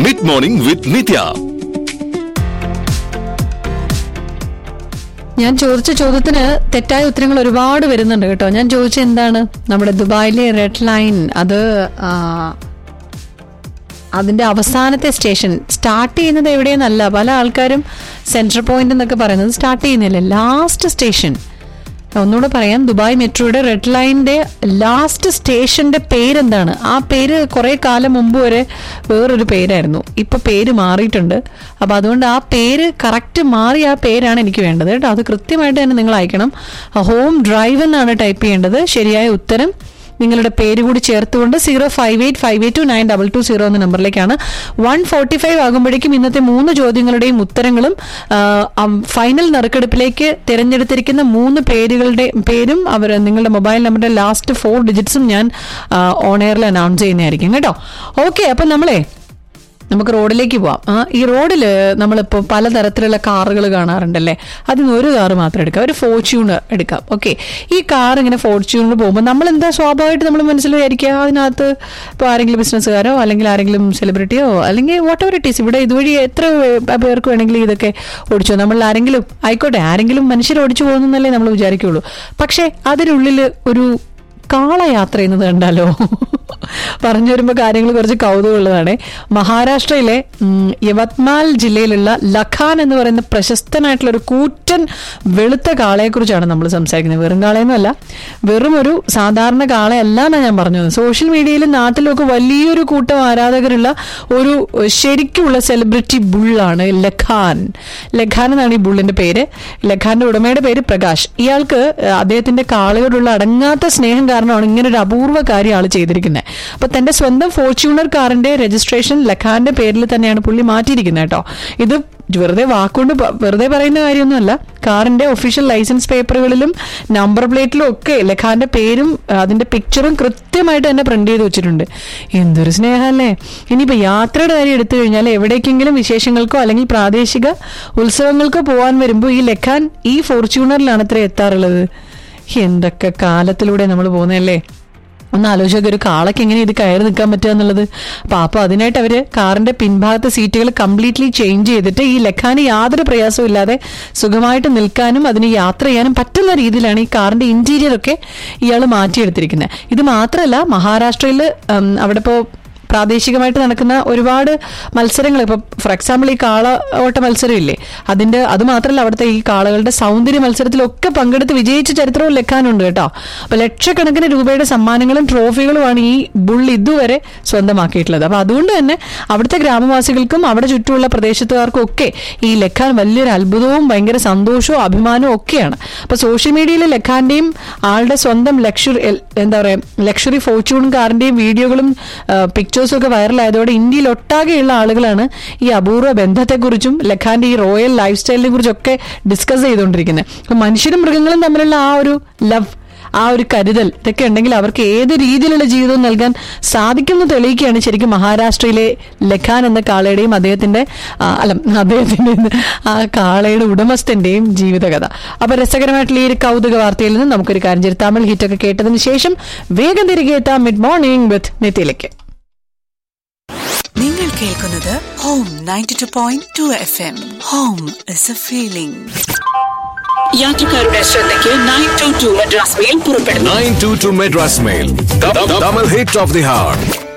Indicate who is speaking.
Speaker 1: mid morning വിത്ത് നിത്യ
Speaker 2: ഞാൻ ചോദിച്ച ചോദ്യത്തിന് തെറ്റായ ഉത്തരങ്ങൾ ഒരുപാട് വരുന്നുണ്ട് കേട്ടോ ഞാൻ ചോദിച്ച എന്താണ് നമ്മുടെ ദുബായിലെ റെഡ് ലൈൻ അത് ആ, അതിന്റെ അവസാനത്തെ സ്റ്റേഷൻ സ്റ്റാർട്ട് ചെയ്യുന്നത് എവിടെയെന്നല്ല പല ആൾക്കാരും സെൻട്രൽ പോയിന്റ് എന്നൊക്കെ പറയുന്നത് സ്റ്റാർട്ട് ചെയ്യുന്നില്ല ലാസ്റ്റ് സ്റ്റേഷൻ ഒന്നുകൂടെ പറയാം ദുബായ് മെട്രോയുടെ റെഡ് ലൈനിന്റെ ലാസ്റ്റ് സ്റ്റേഷന്റെ പേരെന്താണ് ആ പേര് കുറെ കാലം മുമ്പ് വരെ വേറൊരു പേരായിരുന്നു ഇപ്പൊ പേര് മാറിയിട്ടുണ്ട് അപ്പൊ അതുകൊണ്ട് ആ പേര് കറക്റ്റ് മാറി ആ പേരാണ് എനിക്ക് വേണ്ടത് കേട്ടോ അത് കൃത്യമായിട്ട് തന്നെ നിങ്ങൾ അയക്കണം ഹോം ഡ്രൈവ് എന്നാണ് ടൈപ്പ് ചെയ്യേണ്ടത് ശരിയായ ഉത്തരം നിങ്ങളുടെ പേര് കൂടി ചേർത്തുകൊണ്ട് zero five eight five eight two nine double two zero എന്ന നമ്പറിലേക്കാണ് വൺ ഫോർട്ടി ഫൈവ് ആകുമ്പോഴേക്കും ഇന്നത്തെ മൂന്ന് ചോദ്യങ്ങളുടെയും ഉത്തരങ്ങളും ആ, അം, ഫൈനൽ നറുക്കെടുപ്പിലേക്ക് തിരഞ്ഞെടുത്തിരിക്കുന്ന മൂന്ന് പേരുകളുടെ പേരും അവർ നിങ്ങളുടെ മൊബൈൽ നമ്പറിന്റെ ലാസ്റ്റ് ഫോർ ഡിജിറ്റ്സും ഞാൻ ഓൺ എയറിൽ അനൗൺസ് ചെയ്യുന്നതായിരിക്കും കേട്ടോ ഓക്കെ അപ്പം നമ്മളെ നമുക്ക് റോഡിലേക്ക് പോവാം ആ ഈ റോഡിൽ നമ്മളിപ്പോൾ പലതരത്തിലുള്ള കാറുകൾ കാണാറുണ്ടല്ലേ അതിൽ നിന്ന് ഒരു കാറ് മാത്രം എടുക്കാം ഒരു ഫോർച്യൂണർ എടുക്കാം ഓക്കെ ഈ കാർ ഇങ്ങനെ ഫോർച്യൂണർ പോകുമ്പോൾ നമ്മൾ എന്താ സ്വാഭാവികമായിട്ട് നമ്മൾ മനസ്സിൽ വിചാരിക്കുക അതിനകത്ത് ഇപ്പോൾ ആരെങ്കിലും ബിസിനസ്സുകാരോ അല്ലെങ്കിൽ ആരെങ്കിലും സെലിബ്രിറ്റിയോ അല്ലെങ്കിൽ വാട്ട് എവർ ഇറ്റ് ഈസ് ഇവിടെ ഇതുവഴി എത്ര പേർക്ക് വേണമെങ്കിലും ഇതൊക്കെ ഓടിച്ചോ നമ്മൾ ആരെങ്കിലും ആയിക്കോട്ടെ ആരെങ്കിലും മനുഷ്യർ ഓടിച്ചു പോകുന്നല്ലേ നമ്മൾ വിചാരിക്കുള്ളൂ പക്ഷേ അതിനുള്ളിൽ ഒരു കാളയാത്ര ചെയ്യുന്നത് കണ്ടാലോ പറഞ്ഞു വരുമ്പോൾ കാര്യങ്ങൾ കുറച്ച് കൗതുകമുള്ളതാണ് മഹാരാഷ്ട്രയിലെ ഉം, യവത്മാൽ ജില്ലയിലുള്ള ലഖാൻ എന്ന് പറയുന്ന പ്രശസ്തനായിട്ടുള്ള ഒരു കൂറ്റൻ വെളുത്ത കാളയെക്കുറിച്ചാണ് നമ്മൾ സംസാരിക്കുന്നത് വെറും കാളയൊന്നുമല്ല വെറും ഒരു സാധാരണ കാളയല്ല എന്നാണ് ഞാൻ പറഞ്ഞത് സോഷ്യൽ മീഡിയയിലും നാട്ടിലും ഒക്കെ വലിയൊരു കൂട്ടം ആരാധകരുള്ള ഒരു ശരിക്കുമുള്ള സെലിബ്രിറ്റി ബുള്ളാണ് ലഖാൻ ലഖാൻ എന്നാണ് ഈ ബുള്ളിന്റെ പേര് ലഖാന്റെ ഉടമയുടെ പേര് പ്രകാശ് ഇയാൾക്ക് ഏഹ്, അദ്ദേഹത്തിന്റെ കാളയോടുള്ള അടങ്ങാത്ത സ്നേഹം കാരണമാണ് ഇങ്ങനെ ഒരു അപൂർവ കാര്യം ആൾ ചെയ്തിരിക്കുന്നത് അപ്പൊ തന്റെ സ്വന്തം ഫോർച്യൂണർ കാറിന്റെ രജിസ്ട്രേഷൻ ലഖാന്റെ പേരിൽ തന്നെയാണ് പുള്ളി മാറ്റിയിരിക്കുന്നത് കേട്ടോ ഇത് വെറുതെ വാക്കുകൊണ്ട് പ- വെറുതെ പറയുന്ന കാര്യമൊന്നുമല്ല കാറിന്റെ ഒഫീഷ്യൽ ലൈസൻസ് പേപ്പറുകളിലും നമ്പർ പ്ലേറ്റിലും ഒക്കെ ലഖാന്റെ പേരും ആ, അതിന്റെ പിക്ചറും കൃത്യമായിട്ട് തന്നെ പ്രിന്റ് ചെയ്ത് വെച്ചിട്ടുണ്ട് എന്തൊരു സ്നേഹമല്ലേ ഇനിയിപ്പോ യാത്രയുടെ കാര്യം എടുത്തു കഴിഞ്ഞാൽ എവിടേക്കെങ്കിലും വിശേഷങ്ങൾക്കോ അല്ലെങ്കിൽ പ്രാദേശിക ഉത്സവങ്ങൾക്കോ പോകാൻ വരുമ്പോൾ ഈ ലഖാൻ ഈ ഫോർച്യൂണറിലാണ് ഇത്ര എത്താറുള്ളത് എന്തൊക്കെ കാലത്തിലൂടെ നമ്മൾ പോകുന്നതല്ലേ ഒന്ന് ആലോചിച്ചൊക്കെ ഒരു കാളയ്ക്ക് എങ്ങനെ ഇത് കയറി നിൽക്കാൻ പറ്റുക എന്നുള്ളത് അപ്പൊ അപ്പൊ അതിനായിട്ട് അവര് കാറിന്റെ പിൻഭാഗത്തെ സീറ്റുകൾ കംപ്ലീറ്റ്ലി ചേഞ്ച് ചെയ്തിട്ട് ഈ ലഖാന് യാതൊരു പ്രയാസവും ഇല്ലാതെ സുഖമായിട്ട് നിൽക്കാനും അതിന് യാത്ര ചെയ്യാനും പറ്റുന്ന രീതിയിലാണ് ഈ കാറിന്റെ ഇന്റീരിയർ ഒക്കെ ഇയാൾ മാറ്റിയെടുത്തിരിക്കുന്നത് ഇത് മാത്രമല്ല മഹാരാഷ്ട്രയിൽ അവിടെ ഇപ്പോൾ പ്രാദേശികമായിട്ട് നടക്കുന്ന ഒരുപാട് മത്സരങ്ങൾ ഇപ്പൊ ഫോർ എക്സാമ്പിൾ ഈ കാള ഓട്ട മത്സരം ഇല്ലേ അതിന്റെ അത് മാത്രമല്ല അവിടുത്തെ ഈ കാളകളുടെ സൗന്ദര്യ മത്സരത്തിലൊക്കെ പങ്കെടുത്ത് വിജയിച്ച ചരിത്രവും ലക്കാനുണ്ട് കേട്ടോ അപ്പൊ ലക്ഷക്കണക്കിന് രൂപയുടെ സമ്മാനങ്ങളും ട്രോഫികളുമാണ് ഈ ബുൾ ഇതുവരെ സ്വന്തമാക്കിയിട്ടുള്ളത് അപ്പൊ അതുകൊണ്ട് തന്നെ അവിടുത്തെ ഗ്രാമവാസികൾക്കും അവിടെ ചുറ്റുമുള്ള പ്രദേശത്തുകാർക്കും ഒക്കെ ഈ ലഖാൻ വലിയൊരു അത്ഭുതവും ഭയങ്കര സന്തോഷവും അഭിമാനവും ഒക്കെയാണ് അപ്പൊ സോഷ്യൽ മീഡിയയിൽ ലഖാന്റെയും ആളുടെ സ്വന്തം ലക്ഷറി എന്താ പറയാ ലക്ഷറി ഫോർച്യൂൺ കാറിന്റെയും വീഡിയോകളും പിക്ചേഴ്സും ഒക്കെ വൈറലായതോടെ ഇന്ത്യയിൽ ഒട്ടാകെയുള്ള ആളുകളാണ് ഈ അപൂർവ ബന്ധത്തെക്കുറിച്ചും ലഖാന്റെ ഈ റോയൽ ലൈഫ് സ്റ്റൈലിനെ കുറിച്ചൊക്കെ ഡിസ്കസ് ചെയ്തുകൊണ്ടിരിക്കുന്നത് അപ്പൊ മനുഷ്യരും മൃഗങ്ങളും തമ്മിലുള്ള ആ ഒരു ലവ് ആ ഒരു കരുതൽ ഇതൊക്കെ ഉണ്ടെങ്കിൽ അവർക്ക് ഏത് രീതിയിലുള്ള ജീവിതവും നൽകാൻ സാധിക്കുമെന്ന് തെളിയിക്കുകയാണ് ശരിക്കും മഹാരാഷ്ട്രയിലെ ലഖാൻ എന്ന കാളയുടെയും അദ്ദേഹത്തിന്റെ ആ, അല്ല അദ്ദേഹത്തിന്റെ ആ കാളയുടെ ഉടമസ്ഥന്റെയും ജീവിതകഥ അപ്പൊ രസകരമായിട്ടുള്ള ഈ ഒരു കൗതുക വാർത്തയിൽ നിന്ന് നമുക്കൊരു കാര്യം ചെയ്ത് തമിഴ് ഹിറ്റൊക്കെ കേട്ടതിന് ശേഷം വേഗം തിരികെ എത്താം മിഡ് മോർണിംഗ് വിത്ത് നിത്യയിലേക്ക്
Speaker 3: നിങ്ങൾ കേൾക്കുന്നത് home ninety two point two F M home is a feeling യാത്രക്കാരുടെ ശ്രദ്ധയ്ക്ക് nine two two Madras mail പുറപ്പെടുന്നു
Speaker 1: nine two two Madras mail Tamil hit of the heart